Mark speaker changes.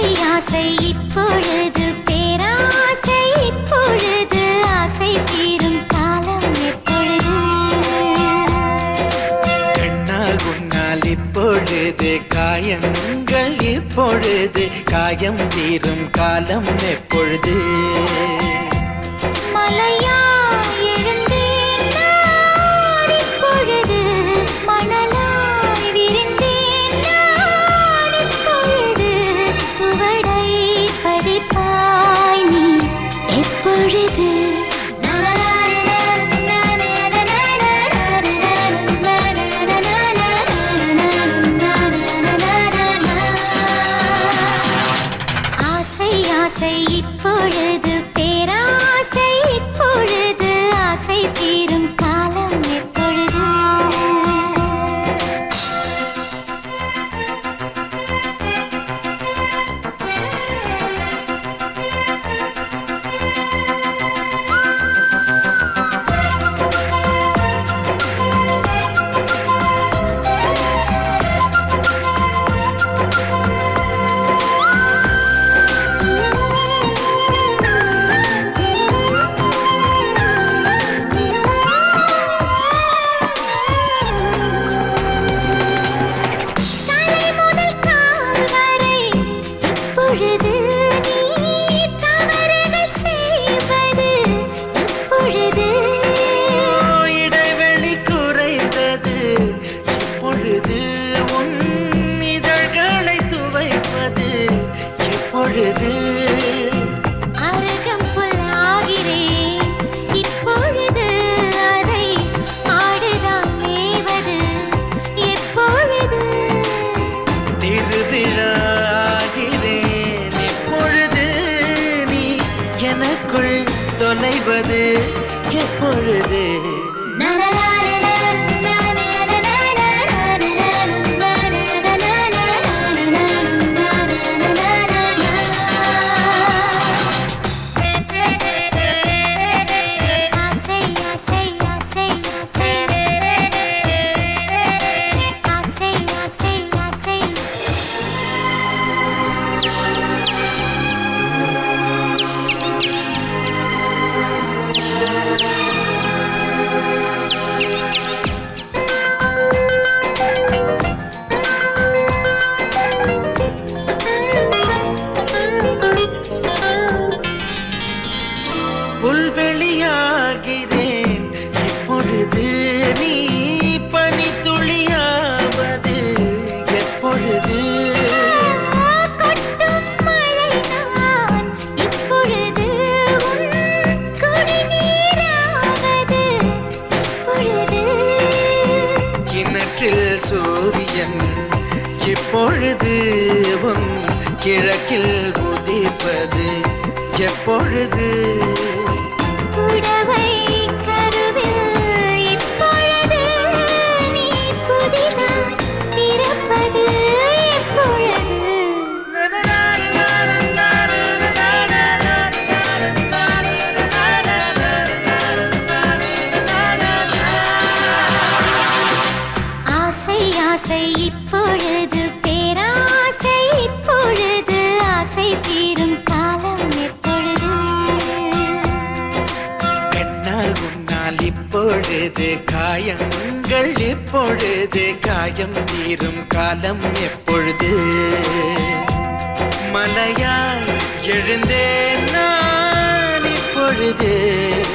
Speaker 1: ஆசை இப்பொழுது பேராசை இப்பொழுது ஆசை தீரும் காலம் எப்பொழுது
Speaker 2: கண்ணால் உன்னால் இப்பொழுது காயங்கள் இப்பொழுது காயம் தீரும் காலம் எப்பொழுது
Speaker 1: மலையாய் எழுந்தேன் நான் இப்பொழுது மணலாய் விரிந்தேன் நான் இப்பொழுது சுவடை பதிப்பாய் நீ எப்பொழுது ஆசை ஆசை இப்பொழுது பேராசை இப்பொழுது ஆசை தீரும் காலம் எப்பொழுது தலை முதல் கால் வரை இப்பொழுது நீ தவறுகள் செய்வது எப்பொழுது
Speaker 2: இடைவெளி குறைந்தது இப்பொழுது உன் இதழ்களை துவைப்பது எப்பொழுது
Speaker 1: அருகம் புல்லாகிறேன் இப்பொழுது அதை ஆடுதான் மேவது எப்பொழுது
Speaker 2: திருவிழாகிறேன் இப்பொழுது நீ எனக்குள் தொலைவது எப்பொழுது
Speaker 1: ஆசை ஆசை ஆசை ஆசை ஆசை ஆசை ஆசை
Speaker 2: புல்வெளியாகிறேன் இப்பொழுது நீ பனித்துளியாவது எப்பொழுது
Speaker 1: கொட்டும் மழை நான் இப்பொழுது உன் குடிநீராவது எப்பொழுது
Speaker 2: கிணற்றில் சூரியன் இப்பொழுது உன் கிழக்கில் உதிப்பது எப்பொழுது
Speaker 1: புடவை கருவில் இப்பொழுது நீ புதிதாய் பிறப்பது எப்பொழுது ஆசை ஆசை இப்பொழுது பேராசை இப்பொழுது ஆசை தீரும் காலம் எப்பொழுது
Speaker 2: கண்ணால் உன்னால் இப்பொழுது காயங்கள் இப்பொழுது காயம் தீரும் காலம் எப்பொழுது மலையாய் எழுந்தேன் நான் இப்பொழுது